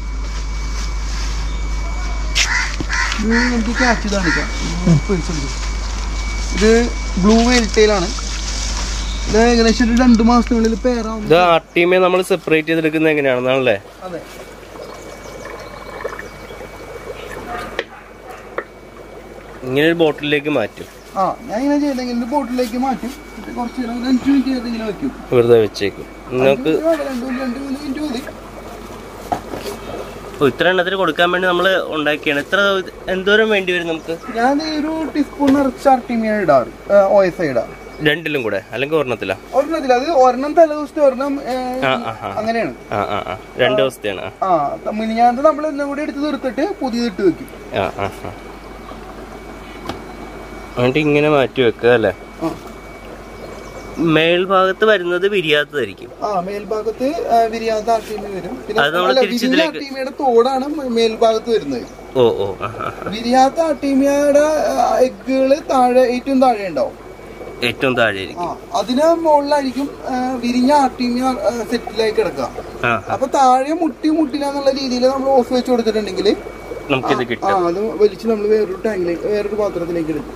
ഇത് നമുക്ക് ക്യാച്ച് ചെയ്ത് കാണിക്കാം ഇത് പിടിച്ചെടുക്കും. ഇത് ബ്ലൂ വെൽറ്റയിലാണ് ഇത് ഏകദേശം ഒരു രണ്ട് മാസത്തിനുള്ളിൽ പേരാവും ഇത് ആർട്ടിമെ നമ്മൾ സെപ്പറേറ്റ് ചെയ്തെടുക്കുന്നത് എങ്ങനെയാണെന്നാണല്ലേ അതെ ഇങ്ങനെ ഒരു ബോട്ടിലേക്ക് മാറ്റും ആ ഞാൻ ഇങ്ങനെ ചെയ്തെങ്കിൽ ബോട്ടിലേക്ക് മാറ്റും എന്നിട്ട് കുറച്ച് നേരം ഒരു അഞ്ച് മിനിറ്റ് ചെയ്ത് ഇങ്ങനെ വെക്കും വെറുതെ വെച്ചേക്കും നിങ്ങൾക്ക് അഞ്ച് മിനിറ്റ് വേണ്ട, രണ്ട് മിനിറ്റ് രണ്ട് മൂന്ന് മിനിറ്റ് മതി ഓ, ഇത്ര എണ്ണത്തിന് കൊടുക്കാൻ വേണ്ടി നമ്മൾ ഉണ്ടാക്കിയാണ് ഇത്ര എന്തോരം വേണ്ടി വരും നമുക്ക് ഞാൻ ഈ ഒരു ടീസ്പൂൺ നിറച്ച് അർട്ടിമിയാണ് ഇടാറ് ഒ എസ് ഐ ഇടാം രണ്ടിലും കൂടെ അല്ലെങ്കിൽ ഒരെണ്ണത്തിലാ ഒരെണ്ണത്തിൽ അത് ഒരെണ്ണം തലേ ദിവസത്തെ ഒരെണ്ണം ഏ, ആ ആ ആ അങ്ങനെയാണ് ആ ആ ആ രണ്ട് ദിവസത്തെയാണ് ആ ആ മിനിഞ്ഞാന്ത് നമ്മൾ എല്ലാം കൂടി എടുത്ത് തീർത്തിട്ട് പുതിയത് ഇട്ട് വെക്കും ആ ആ ആ എന്നിട്ട് ഇങ്ങനെ മാറ്റി വെക്കുക അല്ലേ ആ മേൽഭാഗത്ത് വരുന്നത് വിരിയാത്തതായിരിക്കും ആ മേൽഭാഗത്ത് ആ, വിരിയാത്ത ആർട്ടിമി വരും പിന്നെ അത് നമ്മള് അല്ല, തിരിച്ച് വിരിഞ്ഞ ഇതിലേക്ക്- ആർട്ടിമിയുടെ തോടാണ് മേൽഭാഗത്ത് വരുന്നത് ഓ ഓ ആ ആ ആ. വിരിയാത്ത ആർട്ടിമിയുടെ എഗ്ഗുകള് താഴെ ഏറ്റവും താഴെ ഉണ്ടാവും ഏറ്റവും താഴെ ആയിരിക്കും ആ അതിന് മുകളിലായിരിക്കും ആ, വിരിഞ്ഞ ആർട്ടിമിയ സെറ്റിലായി കിടക്കുക ആ അപ്പൊ താഴെ മുട്ടി മുട്ടില്ല എന്നുള്ള രീതിയിൽ നമ്മൾ ഓഫ് വെച്ച് കൊടുത്തിട്ടുണ്ടെങ്കിൽ നമുക്കിത് ആ കിട്ടും അത് വലിച്ച് നമ്മൾ വേറൊരു ടാങ്കിലേക്ക് വേറൊരു പാത്രത്തിലേക്ക് ഇടും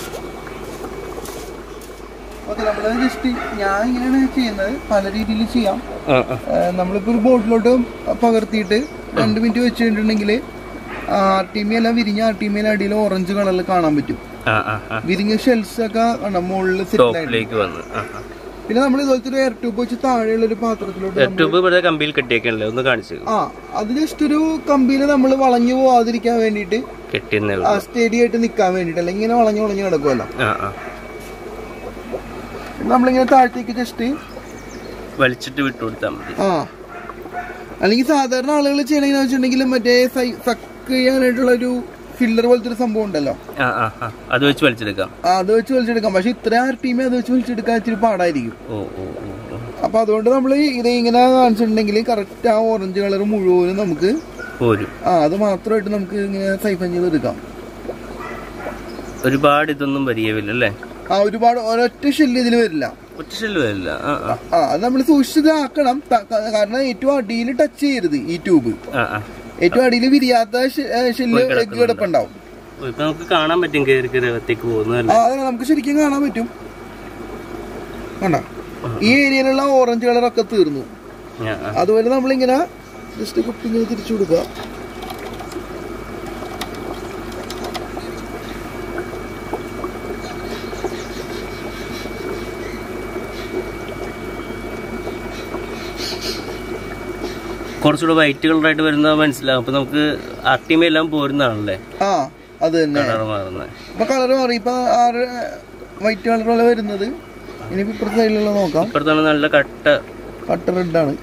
ഓക്കെ നമ്മൾ ജസ്റ്റ് ഞാൻ ഇങ്ങനെയാണ് ചെയ്യുന്നത് പല രീതിയിൽ ചെയ്യാം ആ ആ ആ, നമ്മളിപ്പോ ഒരു ബോട്ടിലോട്ട് പകർത്തിയിട്ട് രണ്ട് മിനിറ്റ് വെച്ച് കഴിഞ്ഞിട്ടുണ്ടെങ്കിൽ ആർ ടി മി എല്ലാം വിരിഞ്ഞ ആർ ടി മിയുടെ അടിയിൽ ഓറഞ്ച് കളറിൽ കാണാൻ പറ്റും ആ ആ ആ വിരിഞ്ഞ ഷെൽസ് ഒക്കെ കണ്ടോ മുകളിൽ സെറ്റിൽ ആയിട്ട് ടോപ്പിലേക്ക് വന്ന് ആ ആ പിന്നെ നമ്മൾ ഇതുപോലത്തെ ഒരു എയർ ട്യൂബ് വെച്ച് താഴെയുള്ള ഒരു പാത്രത്തിലോട്ട് നമ്മ- ട്യൂബ് ഇവിടെ കമ്പിയിൽ കെട്ടിയേക്കണല്ലേ ഒന്ന് കാണിച്ചു ആ അത് ജസ്റ്റ് ഒരു കമ്പിയിൽ നമ്മൾ വളഞ്ഞു പോവാതിരിക്കാൻ വേണ്ടിയിട്ട് കെട്ടിയെന്നേ ആ ഉള്ളൂ സ്റ്റഡി ആയിട്ട് നിൽക്കാൻ വേണ്ടിയിട്ട് അല്ലെങ്കിൽ ഇങ്ങനെ വളഞ്ഞു വളഞ്ഞു കിടക്കുമല്ലോ ആ ആ നമ്മളിങ്ങനെ താഴത്തേക്ക് ജസ്റ്റ് വലിച്ചിട്ട് വിട്ടു കൊടുത്താൽ മതി ആ അല്ലെങ്കിൽ സാധാരണ ആളുകൾ ചെയ്യണമെന്ന് വെച്ചിട്ടുണ്ടെങ്കിൽ മറ്റേ സക്ക് ചെയ്യാനായിട്ടുള്ള ഒരു ഫില്ലർ പോലത്തെ ഒരു സംഭവം ഉണ്ടല്ലോ ആ ആ ആ അത് വെച്ച് വലിച്ചെടുക്കാം ആ, അത് വെച്ച് വലിച്ചെടുക്കാം പക്ഷെ ഇത്ര ആർ ടീമേ അത് വെച്ച് വലിച്ചെടുക്കാൻ ഇച്ചിരി പാടായിരിക്കും ഓ ഓ ഓ ഓ. അപ്പൊ അതുകൊണ്ട് നമ്മൾ ഇത് ഇങ്ങനെ കാണിച്ചിട്ടുണ്ടെങ്കിൽ കറക്റ്റ് ആ ഓറഞ്ച് കളർ മുഴുവനും നമുക്ക് പോരും ആ അത് മാത്രമായിട്ട് നമുക്ക് ഇങ്ങനെ സൈഫൻ ചെയ്ത് എടുക്കാം ഒരുപാട് ഇതൊന്നും വരികയില്ല അല്ലേ ആ ഒരുപാട് ഒരൊറ്റ ഷെല്ല് ഇതിൽ വരില്ല ഒറ്റ ഷെല്ല് വരില്ല ആ ആ ആ അത് നമ്മൾ സൂക്ഷിച്ചിതാക്കണം ത- ക- കാരണം ഏറ്റവും അടിയിൽ ടച്ച് ചെയ്യരുത് ഈ ട്യൂബ് ആ ആ ഏറ്റവും അടിയിൽ വിരിയാത്ത ഷെല്ല് എഗ് കിടപ്പുണ്ടാവും ഓ, ഇപ്പൊ നമുക്ക് കാണാൻ പറ്റും കയറി കയറി അകത്തേക്ക് പോകുന്നതല്ലേ ആ അത് നമുക്ക് ശരിക്കും കാണാൻ പറ്റും കണ്ട ഈ ഏരിയയിലുള്ള ഓറഞ്ച് കളറൊക്കെ തീർന്നു ആ ആ അതുപോലെ നമ്മളിങ്ങനെ ജസ്റ്റ് കുപ്പി ഇങ്ങനെ തിരിച്ചു കൊടുക്കുക കുറച്ചുകൂടെ വൈറ്റ് കളറായിട്ട് വരുന്നത് മനസ്സിലാവും അപ്പൊ നമുക്ക് അട്ടിമ എല്ലാം പോരുന്നതാണല്ലേ ആ അത് തന്നെ കളർ മാറുന്നത് ഇപ്പൊ കളർ മാറി ഇപ്പൊ ആറ് വൈറ്റ് കളറുള്ള വരുന്നത് ഇനിയിപ്പോ ഇപ്പുറത്തെ സൈഡിലുള്ള നോക്കാം ഇപ്പുറത്താണ് നല്ല കട്ട കട്ട് റെഡ് ആണ്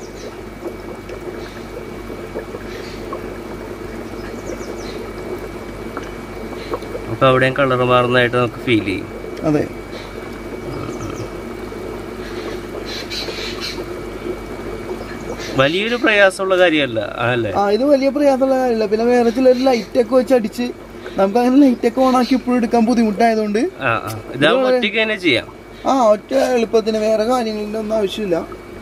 അപ്പൊ അവിടെയും കളർ മാറുന്നതായിട്ട് നമുക്ക് ഫീൽ ചെയ്യും അതെ വലിയൊരു പ്രയാസമുള്ള കാര്യമല്ല അല്ലേ ആ ഇത് വലിയ പ്രയാസമുള്ള കാര്യമില്ല പിന്നെ വേറെ ചിലർ ലൈറ്റ് ഒക്കെ വെച്ച് അടിച്ച് നമുക്ക് അങ്ങനെ ലൈറ്റ് ഒക്കെ ഓൺ ആക്കി ഇപ്പോഴും എടുക്കാൻ ബുദ്ധിമുട്ടായതുകൊണ്ട് ആ ആ ഇതാ ഒറ്റയ്ക്ക് തന്നെ ചെയ്യാം ആ ഒറ്റ എളുപ്പത്തിന് വേറെ കാര്യങ്ങളുടെ ഒന്നും ആവശ്യമില്ല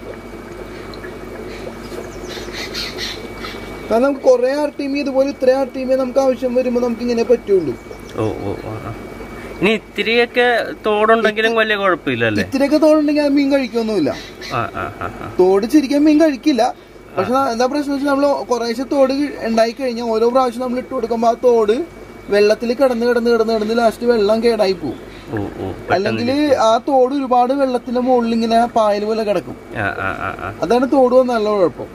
കാരണം നമുക്ക് കുറെ ആർ ടി മി ഇതുപോലെ ഇത്ര ആർ ടി മി നമുക്ക് ആവശ്യം വരുമ്പോൾ നമുക്ക് ഇങ്ങനെ പറ്റുള്ളൂ ഓ ഓ ആ, ആ. ഇനി ഇത്തിരിയൊക്കെ തോടുണ്ടെങ്കിലും വലിയ കുഴപ്പമില്ലല്ലേ ഇത്രയൊക്കെ തോടുണ്ടെങ്കിൽ ആ മീൻ കഴിക്കൊന്നുമില്ല ആ ആ ആ ആ തോട് ശരിക്കും മീൻ കഴിക്കില്ല പക്ഷെ എന്താ പ്രശ്നം വെച്ചാൽ നമ്മൾ കുറേശ്ശെ തോട് ഉണ്ടായി കഴിഞ്ഞാൽ ഓരോ പ്രാവശ്യം നമ്മൾ ഇട്ട് കൊടുക്കുമ്പോൾ ആ തോട് വെള്ളത്തിൽ കിടന്ന് കിടന്ന് കിടന്ന് കിടന്ന് ലാസ്റ്റ് വെള്ളം കേടായി പോകും ഓ ഓ അല്ലെങ്കിൽ ആ തോട് ഒരുപാട് വെള്ളത്തിന്റെ മുകളിൽ ഇങ്ങനെ പായൽ പോലെ കിടക്കും ആ ആ ആ ആ അതാണ് തോട് വന്നുള്ള കുഴപ്പം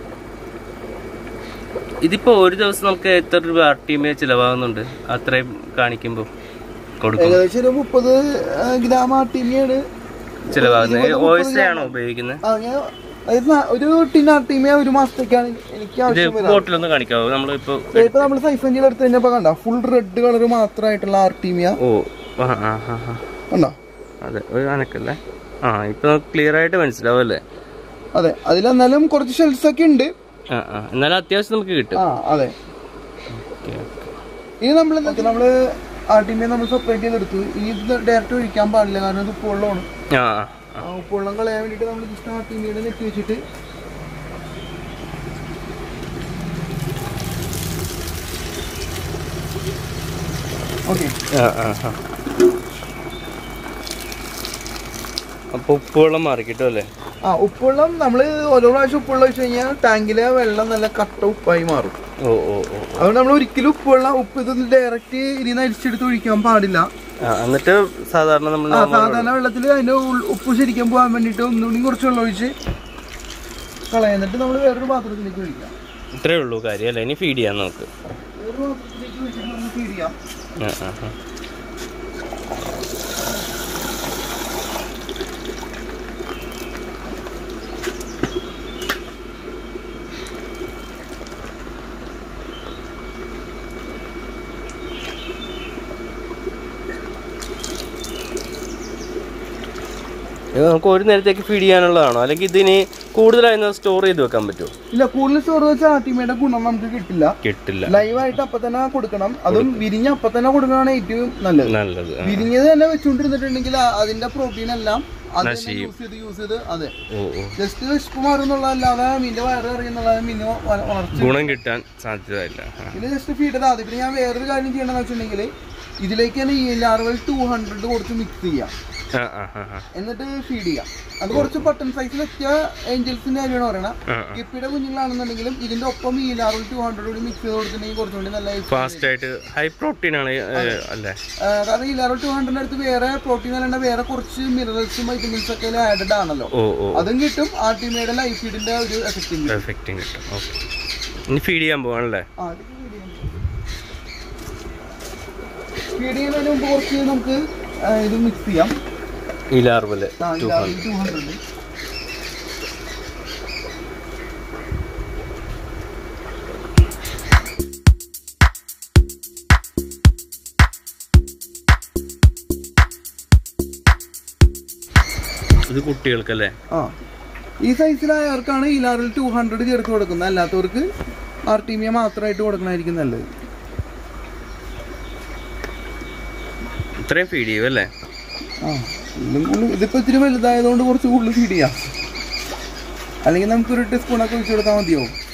ഇതിപ്പോ ഒരു ദിവസം നമുക്ക് എത്ര രൂപ ആർ ടി എം ചിലവാകുന്നുണ്ട് അത്രയും കാണിക്കുമ്പോൾ കൊടുക്കും ഏകദേശം ഒരു മുപ്പത് ഗ്രാം ആർട്ടിമിയാണ് ചിലവാകുന്നത് ഓയിസ് ആണോ ഉപയോഗിക്കുന്നത് ആ ഞാൻ അതായത് ന- ഒരു ടിൻ ആർട്ടിമിയ ഒരു മാസത്തേക്കാണ് എനിക്ക് ഇത് ആവശ്യം വരുന്നത് ബോട്ടിലൊന്ന് കാണിക്കാവോ നമ്മളിപ്പോ ഇപ്പൊ നമ്മൾ സൈഫ് എഞ്ചിൻ എടുത്ത് കഴിഞ്ഞപ്പോ കണ്ട ഫുൾ റെഡ് കളർ മാത്രമായിട്ടുള്ള ആർട്ടിമിയ ഓ ആ ആ ആ ആ. കണ്ടോ അതെ ഒരു അനക്കല്ലേ ആ ഇപ്പൊ നമുക്ക് ക്ലിയർ ആയിട്ട് മനസ്സിലാവും അല്ലേ അതെ അതിലെന്നാലും കുറച്ച് ഷെൽസ് ഒക്കെ ഉണ്ട് ആ ആ എന്നാലും അത്യാവശ്യം നമുക്ക് കിട്ടും ആ അതെ ഓക്കെ ഇനി നമ്മൾ എന്താ നമ്മള് ആർട്ടിമിയ നമ്മൾ സെപ്പറേറ്റ് ചെയ്തെടുത്തു ഇനി ഇത് ഡയറക്റ്റ് ഒഴിക്കാൻ പാടില്ല കാരണം ഇത് ഉപ്പുവെള്ളമാണ് ആ ആ ഉപ്പുവെള്ളം കളയാൻ വേണ്ടിട്ട് നമ്മൾ ജസ്റ്റ് ആർട്ടിമിയുടെ നെറ്റ് വെച്ചിട്ട് ഓക്കെ ആ ആ ആ അപ്പൊ ഉപ്പുവെള്ളം മാറി കിട്ടും അല്ലേ ആ ഉപ്പുവെള്ളം നമ്മൾ ഓരോ പ്രാവശ്യം ഉപ്പുവെള്ളം ഒഴിച്ച് കഴിഞ്ഞാൽ ടാങ്കിലെ വെള്ളം നല്ല കട്ട ഉപ്പായി മാറും ഓ ഓ ഓ അതുകൊണ്ട് നമ്മൾ ഒരിക്കലും ഉപ്പുവെള്ളം ഉപ്പ് ഇത് ഡയറക്റ്റ് ഇതിന് അരിച്ചെടുത്ത് ഒഴിക്കാൻ പാടില്ല ആ എന്നിട്ട് സാധാരണ നമ്മൾ ആ സാധാരണ വെള്ളത്തിൽ അതിന്റെ ഉൾ- ഉപ്പ് ശരിക്കും പോകാൻ വേണ്ടിയിട്ട് ഒന്നുകൂടി കുറച്ച് വെള്ളം ഒഴിച്ച് കളയാം എന്നിട്ട് നമ്മൾ വേറൊരു പാത്രത്തിലേക്ക് ഒഴിക്കാം ഇത്രേ ഉള്ളൂ കാര്യം അല്ലേ ഇനി ഫീഡ് ചെയ്യാം നമുക്ക് വേറൊരു പാത്രത്തിലേക്ക് ഒഴിച്ചിട്ട് നമുക്ക് ഫീഡ് ചെയ്യാം ആ ആ ആ ഇത് നമുക്ക് ഒരു നേരത്തേക്ക് ഫീഡ് ചെയ്യാനുള്ളതാണോ അല്ലെങ്കിൽ ഇതിന് കൂടുതലായി സ്റ്റോർ ചെയ്ത് വെക്കാൻ പറ്റുമോ ഇല്ല കൂടുതൽ സ്റ്റോർ വെച്ചാൽ ആട്ടിമയുടെ ഗുണം നമുക്ക് കിട്ടില്ല കിട്ടില്ല ലൈവായിട്ട് അപ്പൊ തന്നെ കൊടുക്കണം അതും വിരിഞ്ഞ അപ്പൊ തന്നെ കൊടുക്കണതാണ് ഏറ്റവും നല്ലത് നല്ലത് ആ. വിരിഞ്ഞത് തന്നെ വെച്ചുകൊണ്ടിരുന്നിട്ടുണ്ടെങ്കിൽ ആ- അതിന്റെ പ്രോട്ടീൻ എല്ലാം അത് നശിക്കും. യൂസ് ചെയ്ത് യൂസ് ചെയ്ത് അതെ ഓ ഓ ജസ്റ്റ് വിശപ്പ് മാറുന്നുള്ളതല്ലാതെ മീൻ്റെ വയറ് അറിയുന്നുള്ളത് മീന് വ- വളർച്ച ഗുണം കിട്ടാൻ സാധ്യതയില്ല ആ. ഇത് ജസ്റ്റ് ഫീഡ് ചെയ്താൽ മതി പിന്നെ ഞാൻ വേറൊരു കാര്യം ചെയ്യണമെന്ന് വെച്ചിട്ടുണ്ടെങ്കിൽ ഇതിലേക്ക് തന്നെ ഈ ലാർവൽ ടു ഹൺഡ്രഡ് കുറച്ച് മിക്സ് ചെയ്യാം ആ ആ ആ ആ. എന്നിട്ട് ഫീഡ് ചെയ്യാം അത് കുറച്ച് ബട്ടൺ സൈസിൽ എത്തിയ ഏഞ്ചൽസിന്റെ കാര്യമാണ് പറയണത് ആ, ആ. ഗപ്പിയുടെ കുഞ്ഞുങ്ങളാണെന്നുണ്ടെങ്കിലും ഇതിന്റെ ഒപ്പം ഈ ലാർവൽ ടു ഹൺഡ്രഡ് കൂടി മിക്സ് ചെയ്ത് കൊടുത്തിട്ടുണ്ടെങ്കിൽ കുറച്ചുകൂടി നല്ല ഫാസ്റ്റ് ആയിട്ട് ഹൈ പ്രോട്ടീൻ ആണ് ഏ, അല്ലേ ആ, കാരണം ഈ ലാർവൽ ടു ഹൺഡ്രഡിന്റെ അടുത്ത് വേറെ പ്രോട്ടീൻ അല്ലാണ്ട് വേറെ കുറച്ച് മിനറൽസും വൈറ്റമിൻസ് ഒക്കെ ആഡഡ് ആണല്ലോ ഓ ഓ അതും കിട്ടും ആർട്ടിമയുടെ ലൈഫ് ഫീഡിന്റെ ഒരു എഫക്റ്റും കിട്ടും എഫക്റ്റും കിട്ടും ഓക്കെ ഇനി ഫീഡ് ചെയ്യാൻ പോവാണല്ലേ ആ, ഇത് ഫീഡ് ചെയ്യുന്നതിന് മുമ്പ് കുറച്ച് നമുക്ക് ആ, ഇത് മിക്സ് ചെയ്യാം ഈ ലാർവല് ആ, ടു ഇതാ, ഈ 200. ഇത് കുട്ടികൾക്കല്ലേ ആ ഈ സൈസിലായവർക്കാണ് ഈ ലാറിൽ ടു ഹൺഡ്രഡ് ചേർത്ത് കൊടുക്കുന്നത് അല്ലാത്തവർക്ക് ആർട്ടീമിയ മാത്രമായിട്ട് കൊടുക്കണമായിരിക്കും നല്ലത് ഇത്രയും ഫീഡ് ചെയ്യും അല്ലേ ആ ഇതിലും കൂടുതൽ ഇതിപ്പോൾ ഇത്തിരി വലുതായതുകൊണ്ട് കുറച്ച് കൂടുതൽ ഫീഡ് ചെയ്യാം അല്ലെങ്കിൽ നമുക്ക് ഒരു ടീസ്പൂണൊക്കെ ഒഴിച്ചു കൊടുത്താൽ മതിയാവും